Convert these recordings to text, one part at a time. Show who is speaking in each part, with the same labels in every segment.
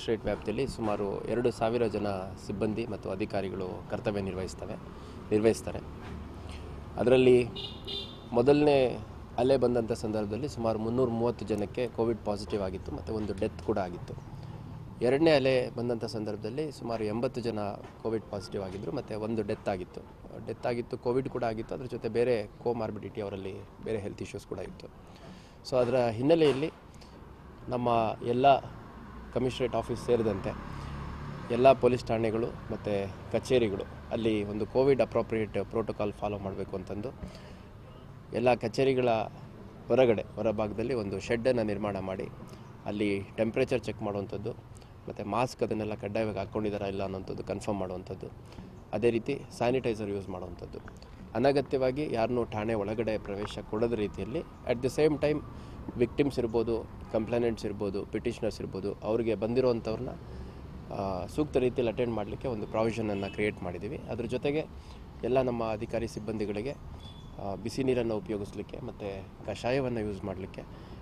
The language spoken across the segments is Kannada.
Speaker 1: ಕಮಿಷನರೇಟ್ ವ್ಯಾಪ್ತಿಯಲ್ಲಿ ಸುಮಾರು ಎರಡು ಸಾವಿರ ಜನ ಸಿಬ್ಬಂದಿ ಮತ್ತು ಅಧಿಕಾರಿಗಳು ಕರ್ತವ್ಯ ನಿರ್ವಹಿಸ್ತವೆ ನಿರ್ವಹಿಸ್ತಾರೆ ಅದರಲ್ಲಿ ಮೊದಲನೇ ಅಲೆ ಬಂದಂಥ ಸಂದರ್ಭದಲ್ಲಿ ಸುಮಾರು ಮುನ್ನೂರ ಮೂವತ್ತು ಜನಕ್ಕೆ ಕೋವಿಡ್ ಪಾಸಿಟಿವ್ ಆಗಿತ್ತು ಮತ್ತು ಒಂದು ಡೆತ್ ಕೂಡ ಆಗಿತ್ತು ಎರಡನೇ ಅಲೆ ಬಂದಂಥ ಸಂದರ್ಭದಲ್ಲಿ ಸುಮಾರು ಎಂಬತ್ತು ಜನ ಕೋವಿಡ್ ಪಾಸಿಟಿವ್ ಆಗಿದ್ದರು ಮತ್ತು ಒಂದು ಡೆತ್ ಆಗಿತ್ತು ಡೆತ್ ಆಗಿತ್ತು ಕೋವಿಡ್ ಕೂಡ ಆಗಿತ್ತು ಅದ್ರ ಜೊತೆ ಬೇರೆ ಕೋಮಾರ್ಬಿಡಿಟಿ ಅವರಲ್ಲಿ ಬೇರೆ ಹೆಲ್ತ್ ಇಶ್ಯೂಸ್ ಕೂಡ ಇತ್ತು ಸೊ ಅದರ ಹಿನ್ನೆಲೆಯಲ್ಲಿ ನಮ್ಮ ಎಲ್ಲ ಕಮಿಷನರೇಟ್ ಆಫೀಸ್ ಸೇರಿದಂತೆ ಎಲ್ಲ ಪೊಲೀಸ್ ಠಾಣೆಗಳು ಮತ್ತು ಕಚೇರಿಗಳು ಅಲ್ಲಿ ಒಂದು ಕೋವಿಡ್ ಅಪ್ರೋಪ್ರಿಯೇಟ್ ಪ್ರೋಟೋಕಾಲ್ ಫಾಲೋ ಮಾಡಬೇಕು ಅಂತಂದು ಎಲ್ಲ ಕಚೇರಿಗಳ ಹೊರಗಡೆ ಹೊರಭಾಗದಲ್ಲಿ ಒಂದು ಶೆಡ್ಡನ್ನು ನಿರ್ಮಾಣ ಮಾಡಿ ಅಲ್ಲಿ ಟೆಂಪ್ರೇಚರ್ ಚೆಕ್ ಮಾಡುವಂಥದ್ದು ಮತ್ತು ಮಾಸ್ಕ್ ಅದನ್ನೆಲ್ಲ ಕಡ್ಡಾಯವಾಗಿ ಹಾಕ್ಕೊಂಡಿದ್ದಾರಾ ಇಲ್ಲ ಅನ್ನೋಂಥದ್ದು ಕನ್ಫರ್ಮ್ ಮಾಡುವಂಥದ್ದು ಅದೇ ರೀತಿ ಸ್ಯಾನಿಟೈಸರ್ ಯೂಸ್ ಮಾಡುವಂಥದ್ದು ಅನಗತ್ಯವಾಗಿ ಯಾರನ್ನೂ ಠಾಣೆ ಒಳಗಡೆ ಪ್ರವೇಶ ಕೊಡದ ರೀತಿಯಲ್ಲಿ at the same time victims ಇರ್ಬೋದು ಕಂಪ್ಲೇನೆಂಟ್ಸ್ ಇರ್ಬೋದು ಪಿಟಿಷನರ್ಸ್ ಇರ್ಬೋದು ಅವರಿಗೆ ಬಂದಿರೋವಂಥವ್ರನ್ನ ಆ, ಸೂಕ್ತ ರೀತಿಯಲ್ಲಿ ಅಟೆಂಡ್ ಮಾಡಲಿಕ್ಕೆ ಒಂದು ಪ್ರಾವಿಷನನ್ನು ಕ್ರಿಯೇಟ್ ಮಾಡಿದ್ದೀವಿ ಅದ್ರ ಜೊತೆಗೆ ಎಲ್ಲ ನಮ್ಮ ಅಧಿಕಾರಿ ಸಿಬ್ಬಂದಿಗಳಿಗೆ ಆ, ಬಿಸಿ ನೀರನ್ನು ಉಪಯೋಗಿಸಲಿಕ್ಕೆ ಮತ್ತು ಕಷಾಯವನ್ನು ಯೂಸ್ ಮಾಡಲಿಕ್ಕೆ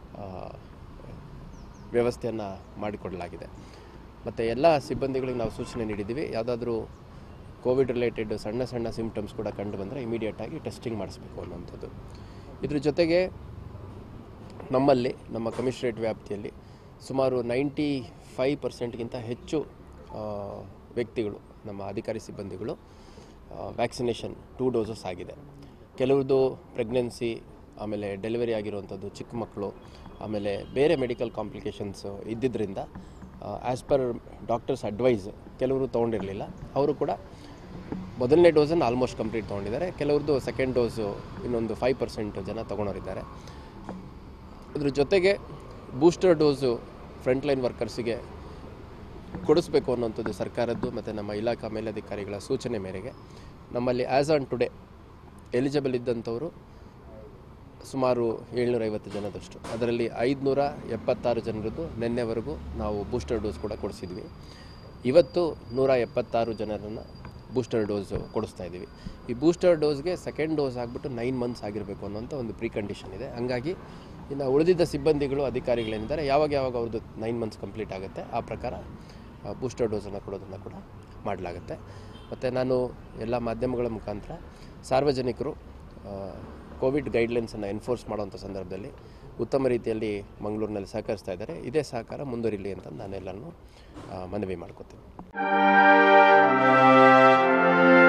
Speaker 1: ವ್ಯವಸ್ಥೆಯನ್ನು ಮಾಡಿಕೊಡಲಾಗಿದೆ ಮತ್ತು ಎಲ್ಲ ಸಿಬ್ಬಂದಿಗಳಿಗೆ ನಾವು ಸೂಚನೆ ನೀಡಿದ್ದೀವಿ ಯಾವುದಾದ್ರೂ ಕೋವಿಡ್ ರಿಲೇಟೆಡ್ ಸಣ್ಣ ಸಣ್ಣ ಸಿಮ್ಟಮ್ಸ್ ಕೂಡ ಕಂಡು ಬಂದರೆ ಇಮಿಡಿಯೇಟಾಗಿ ಟೆಸ್ಟಿಂಗ್ ಮಾಡಿಸ್ಬೇಕು ಅನ್ನುವಂಥದ್ದು ಇದ್ರ ಜೊತೆಗೆ ನಮ್ಮಲ್ಲಿ ನಮ್ಮ ಕಮಿಷನರೇಟ್ ವ್ಯಾಪ್ತಿಯಲ್ಲಿ ಸುಮಾರು ನೈಂಟಿ ಫೈವ್ ಪರ್ಸೆಂಟ್ಗಿಂತ ಹೆಚ್ಚು ಆ, ವ್ಯಕ್ತಿಗಳು ನಮ್ಮ ಅಧಿಕಾರಿ ಸಿಬ್ಬಂದಿಗಳು ವ್ಯಾಕ್ಸಿನೇಷನ್ ಟೂ ಡೋಸಸ್ ಆಗಿದೆ ಕೆಲವ್ರದ್ದು ಪ್ರೆಗ್ನೆನ್ಸಿ ಆಮೇಲೆ ಡೆಲಿವರಿ ಆಗಿರುವಂಥದ್ದು ಚಿಕ್ಕ ಮಕ್ಕಳು ಆಮೇಲೆ ಬೇರೆ ಮೆಡಿಕಲ್ ಕಾಂಪ್ಲಿಕೇಶನ್ಸ್ ಇದ್ದಿದ್ದರಿಂದ ಆ್ಯಸ್ ಪರ್ ಡಾಕ್ಟರ್ಸ್ ಅಡ್ವೈಸ್ ಕೆಲವರು ತೊಗೊಂಡಿರಲಿಲ್ಲ ಅವರು ಕೂಡ ಮೊದಲನೇ ಡೋಸನ್ನು ಆಲ್ಮೋಸ್ಟ್ ಕಂಪ್ಲೀಟ್ ತೊಗೊಂಡಿದ್ದಾರೆ ಕೆಲವ್ರದ್ದು ಸೆಕೆಂಡ್ ಡೋಸು ಇನ್ನೊಂದು ಫೈವ್ ಪರ್ಸೆಂಟ್ ಜನ ತೊಗೊಂಡವರಿದ್ದಾರೆ ಅದ್ರ ಜೊತೆಗೆ ಬೂಸ್ಟರ್ ಡೋಸು ಫ್ರಂಟ್ಲೈನ್ ವರ್ಕರ್ಸಿಗೆ ಕೊಡಿಸ್ಬೇಕು ಅನ್ನೋಂಥದ್ದು ಸರ್ಕಾರದ್ದು ಮತ್ತು ನಮ್ಮ ಇಲಾಖಾ ಮೇಲಧಿಕಾರಿಗಳ ಸೂಚನೆ ಮೇರೆಗೆ ನಮ್ಮಲ್ಲಿ ಆ್ಯಸ್ ಆನ್ ಟುಡೇ ಎಲಿಜಿಬಲ್ ಇದ್ದಂಥವರು ಸುಮಾರು ಏಳ್ನೂರೈವತ್ತು ಜನದಷ್ಟು ಅದರಲ್ಲಿ ಐದುನೂರ ಎಪ್ಪತ್ತಾರು ಜನರದ್ದು ನಿನ್ನೆವರೆಗೂ ನಾವು ಬೂಸ್ಟರ್ ಡೋಸ್ ಕೂಡ ಕೊಡಿಸಿದ್ವಿ ಇವತ್ತು ನೂರ ಎಪ್ಪತ್ತಾರು ಜನರನ್ನು ಬೂಸ್ಟರ್ ಡೋಸು ಕೊಡಿಸ್ತಾ ಇದ್ದೀವಿ ಈ ಬೂಸ್ಟರ್ ಡೋಸ್ಗೆ ಸೆಕೆಂಡ್ ಡೋಸ್ ಆಗಿಬಿಟ್ಟು ನೈನ್ ಮಂತ್ಸ್ ಆಗಿರಬೇಕು ಅನ್ನೋಂಥ ಒಂದು ಪ್ರೀ ಕಂಡೀಷನ್ ಇದೆ ಹಂಗಾಗಿ ಇನ್ನು ಉಳಿದಿದ್ದ ಸಿಬ್ಬಂದಿಗಳು ಅಧಿಕಾರಿಗಳೇನಿದ್ದಾರೆ ಯಾವಾಗ ಯಾವಾಗ ಅವ್ರದ್ದು ನೈನ್ ಮಂತ್ಸ್ ಕಂಪ್ಲೀಟ್ ಆಗುತ್ತೆ ಆ ಪ್ರಕಾರ ಬೂಸ್ಟರ್ ಡೋಸನ್ನು ಕೊಡೋದನ್ನು ಕೂಡ ಮಾಡಲಾಗುತ್ತೆ ಮತ್ತು ನಾನು ಎಲ್ಲ ಮಾಧ್ಯಮಗಳ ಮುಖಾಂತರ ಸಾರ್ವಜನಿಕರು ಕೋವಿಡ್ ಗೈಡ್ಲೈನ್ಸನ್ನು ಎನ್ಫೋರ್ಸ್ ಮಾಡುವಂಥ ಸಂದರ್ಭದಲ್ಲಿ ಉತ್ತಮ ರೀತಿಯಲ್ಲಿ ಮಂಗಳೂರಿನಲ್ಲಿ ಸಹಕರಿಸ್ತಾ ಇದ್ದಾರೆ ಇದೇ ಸಹಕಾರ ಮುಂದುವರಿಲಿ ಅಂತ ನಾನೆಲ್ಲರನ್ನು ಮನವಿ ಮಾಡ್ಕೋತೀನಿ